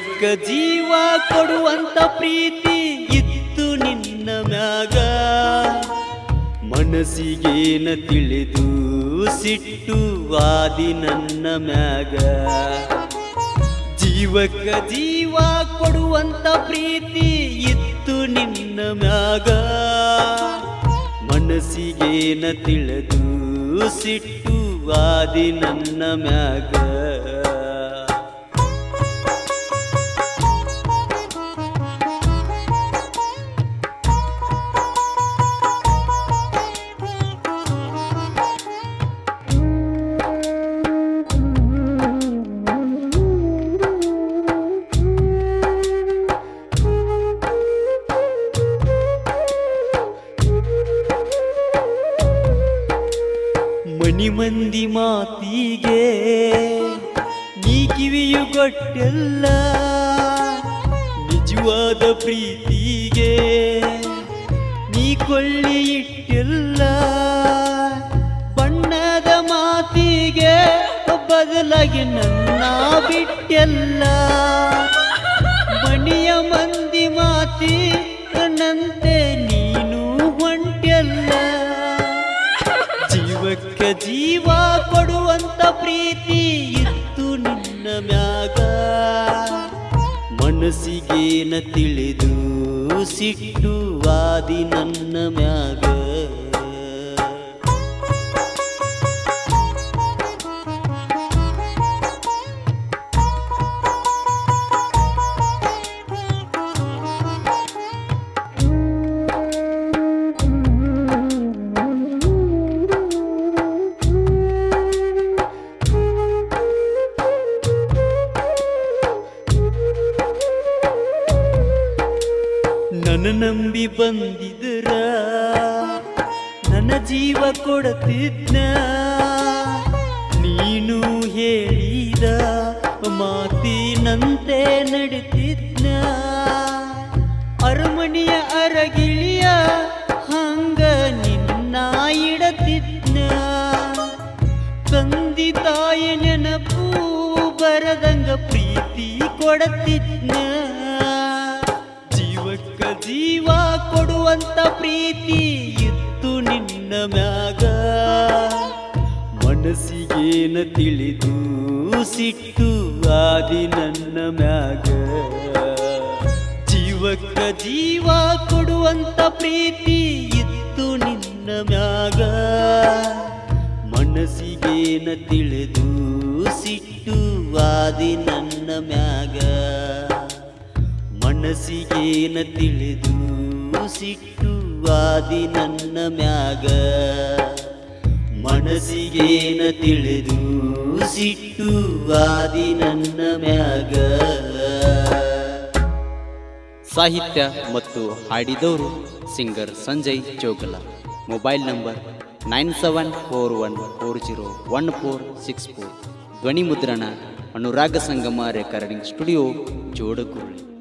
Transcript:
ಜೀವಕ್ಕ ಜೀವ ಕೊಡುವಂತ ಪ್ರೀತಿ ಇತ್ತು ನಿನ್ನ ಮ್ಯಾಗ ಮನಸ್ಸಿಗೇನ ತಿಳಿದು ಸಿಟ್ಟು ವಾದಿ ನನ್ನ ಮ್ಯಾಗ ಜೀವಕ್ಕ ಜೀವ ಕೊಡುವಂತ ಪ್ರೀತಿ ಇತ್ತು ನಿನ್ನ ಮ್ಯಾಗ ಮನಸ್ಸಿಗೇನ ತಿಳಿದು ಸಿಟ್ಟು ವಾದಿ ನನ್ನ ಮ್ಯಾಗ ಮನಿ ಮಂದಿ ಮಾತಿಗೆ ನೀ ಕಿವಿಯು ಕೊಟ್ಟೆಲ್ಲ ನಿಜವಾದ ಪ್ರೀತಿಗೆ ನೀ ಕೊಳ್ಳಿ ಇಟ್ಟೆಲ್ಲ ಬಣ್ಣದ ಮಾತಿಗೆ ಬದಲಾಗಿ ನನ್ನ ಬಿಟ್ಟೆಲ್ಲ ಮಣಿಯ ಮಂದಿ ಮಾತಿ ನಂತೆ ನೀನು ಹೊಂಟೆಲ್ಲ ಜೀವಕ್ಕೆ ಜೀವ ಕೊಡುವಂತ ಪ್ರೀತಿ ಇತ್ತು ನಿನ್ನ ಮ್ಯಾಗ ಮನಸ್ಸಿಗೇನ ತಿಳಿದು ಸಿಟ್ಟು ವಾದಿ ನನ್ನ ಮ್ಯಾಗ ನನ್ನ ನಂಬಿ ಬಂದಿದ್ರ ನನ್ನ ಜೀವ ಕೊಡತಿದ್ನ ನೀನು ಹೇಳಿದ ಮಾತಿನಂತೆ ನಡಿತಿದ್ನ ಅರಮನೆಯ ಅರಗಿಳಿಯ ಹಂಗ ನಿನ್ನ ಇಡತಿದ್ನ ತಂದಿ ತಾಯಿ ನೆನಪು ಬರದಂಗ ಪ್ರೀತಿ ಕೊಡತಿದ್ನ ಜೀವಕ್ಕ ಜೀವ ಕೊಡುವಂತ ಪ್ರೀತಿ ಇತ್ತು ನಿನ್ನ ಮ್ಯಾಗ ಮನಸ್ಸಿಗೇನ ತಿಳಿದು ಸಿಟ್ಟು ಆದಿ ನನ್ನ ಮ್ಯಾಗ ಜೀವಕ್ಕ ಜೀವ ಕೊಡುವಂತ ಪ್ರೀತಿ ಇತ್ತು ನಿನ್ನ ಮ್ಯಾಗ ಮನಸ್ಸಿಗೇನ ತಿಳಿದು ಸಿಟ್ಟು ವಾದಿ ನನ್ನ ಮ್ಯಾಗ ಮನಸ್ಸಿಗೇನ ತಿಳಿದು ಸಿಟ್ಟು ವಾದಿ ನನ್ನ ಮ್ಯಾಗ ಮನಸ್ಸಿಗೇನ ತಿಳಿದು ಸಿಟ್ಟು ವಾದಿ ನನ್ನ ಮ್ಯಾಗ ಸಾಹಿತ್ಯ ಮತ್ತು ಹಾಡಿದವರು singer Sanjay Chougala mobile number nine seven four one four zero one four six four ಧ್ವನಿ ಮುದ್ರಣ ಅನುರಾಗ ಸಂಗಮ ರೆಕಾರ್ಡಿಂಗ್ ಸ್ಟುಡಿಯೋ ಜೋಡಕುರುಳಿ